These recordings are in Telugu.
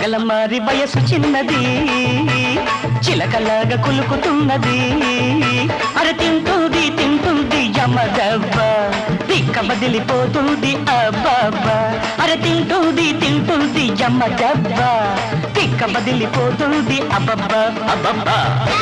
పగల మారి వయసు చిన్నది చిలకలాగా కులుకుతున్నది అర తింటుంది తింటుంది యమదవ్వ తిక్క బదిలిపోతుంది అబ్బబ్బా అర తింటుంది తింటుంది యమదవ్వ తిక్క బదిలిపోతుంది అబ్బబ్బా అబ్బబ్బా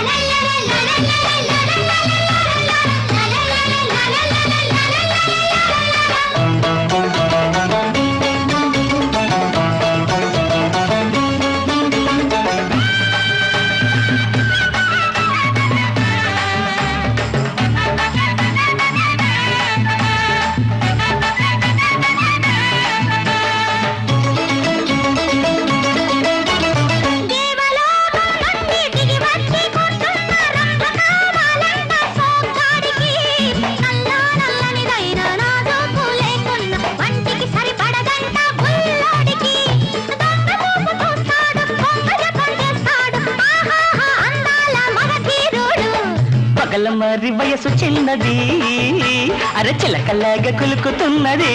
పగల మారి వయసు చిన్నది అర చిలకలాగా కులుకుతున్నది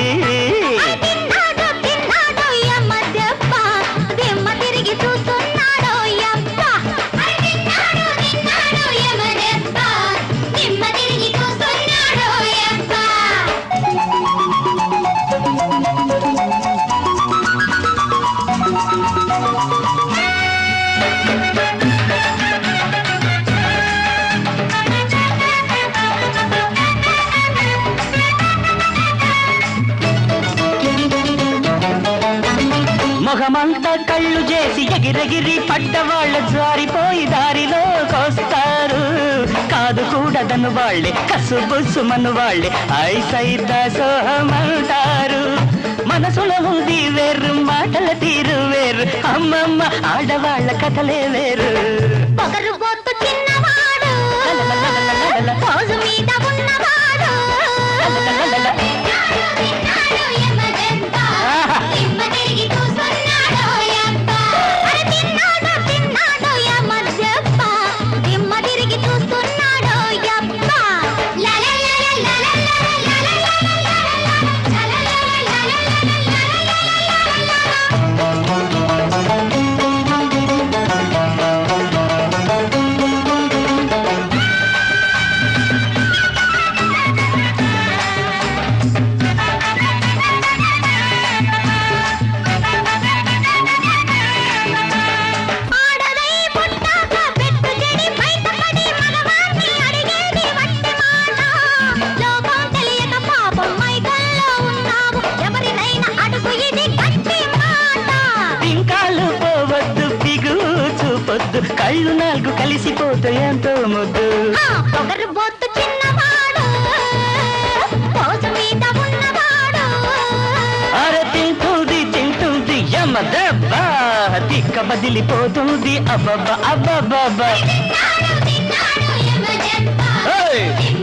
తిరిగి చూస్తున్నాడో యప్ప తిమ్మ తిరిగి చూస్తున్నాడో యప్ప మొహమంతా కళ్ళు చేసి ఎగిరెగిరి పడ్డవాళ్ళ జారిపోయి దారిలోకొస్తారు కాదు కూడదను వాళ్ళే కసుబుసుమను వాళ్ళే ఐసైత సోహమంటారు మనసులో ఉంది వేరు మాటల తీరు వేరు అమ్మమ్మ ఆడవాళ్ళ కథలే వేరు పొగరు బొత్తు చిన్నవాడు రోజు మీద ఉన్నవాడు తిన్నాడు యమదెబ్బ. తిమ్మ తిరిగి చూస్తున్నాడో యప్ప. అరే తిన్నాడు, తిన్నాడు యమదెబ్బ. తిమ్మ తిరిగి చూస్తున్నాడో యప్ప. ఆడదై పుట్టాక పెట్టు చెడి బయటపడి మగవాణ్ణి అడిగేది వట్టి మాట. లోకం తెలియక పాపం మైకల్లో ఉన్నావు. ఎవరినైనా అడుగు ఇది గట్టి మాట. పింకాలు పోవద్దు పిగు చూపొద్దు కళ్ళు నాలుగు కలిసిపోతే ఎంతో ముద్దు ఆ పొగరు బొత్తు చిన్నవాడు. పోజు మీద ఉన్నవాడు. అరే తింటుంది తింటుంది యమ దెబ్బ తిక్క బదిలిపోతుంది అబ్బబ్బ అబ్బబ్బబ్బ తిన్నాడు, తిన్నాడు యమదెబ్బ. ఏయ్! తిమ్మ